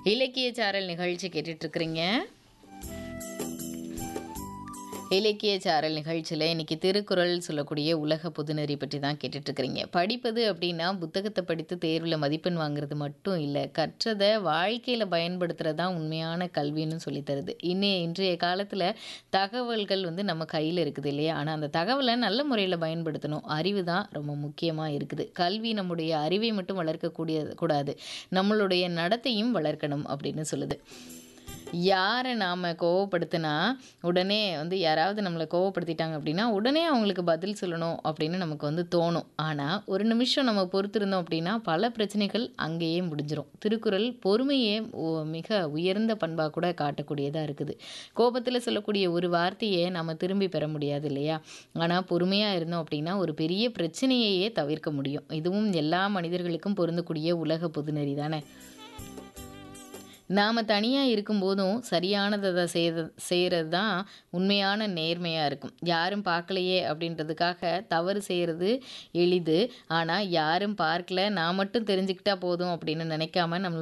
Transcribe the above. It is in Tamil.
இலக்கிய சாரல் நிகழ்ச்சி கேட்டுட்டு இருக்கிறீங்க இலக்கிய சாரல் நிகழ்ச்சியில் இன்னைக்கு திருக்குறள் சொல்லக்கூடிய உலக பொதுநெறி பற்றி தான் கேட்டுட்டு இருக்கிறீங்க படிப்பது அப்படின்னா புத்தகத்தை படித்து தேர்வில் மதிப்பெண் வாங்குறது மட்டும் இல்லை கற்றதை வாழ்க்கையில் பயன்படுத்துறது தான் உண்மையான கல்வின்னு சொல்லி தருது இன்னே இன்றைய காலத்தில் தகவல்கள் வந்து நம்ம கையில் இருக்குது இல்லையா ஆனால் அந்த தகவலை நல்ல முறையில் பயன்படுத்தணும் அறிவு தான் ரொம்ப முக்கியமாக இருக்குது கல்வி நம்முடைய அறிவை மட்டும் வளர்க்கக்கூடிய கூடாது நம்மளுடைய நடத்தையும் வளர்க்கணும் அப்படின்னு சொல்லுது யாரை நாம் கோவப்படுத்தினா உடனே வந்து யாராவது நம்மளை கோவப்படுத்திட்டாங்க அப்படின்னா உடனே அவங்களுக்கு பதில் சொல்லணும் அப்படின்னு நமக்கு வந்து தோணும் ஆனால் ஒரு நிமிஷம் நம்ம பொறுத்திருந்தோம் அப்படின்னா பல பிரச்சனைகள் அங்கேயே முடிஞ்சிடும் திருக்குறள் பொறுமையே ஓ- மிக உயர்ந்த பண்பாக கூட காட்டக்கூடியதாக இருக்குது கோபத்தில் சொல்லக்கூடிய ஒரு வார்த்தையை நம்ம திரும்பி பெற முடியாது இல்லையா ஆனால் பொறுமையாக இருந்தோம் அப்படின்னா ஒரு பெரிய பிரச்சனையையே தவிர்க்க முடியும் இதுவும் எல்லா மனிதர்களுக்கும் பொருந்தக்கூடிய உலக பொதுநெறி தானே நாம் தனியாக இருக்கும்போதும் சரியானதை செய்ய செய்கிறது தான் உண்மையான நேர்மையாக இருக்கும் யாரும் பார்க்கலையே அப்படின்றதுக்காக தவறு செய்கிறது எளிது ஆனால் யாரும் பார்க்கல நான் மட்டும் தெரிஞ்சுக்கிட்டா போதும் அப்படின்னு நினைக்காம நம்மளோட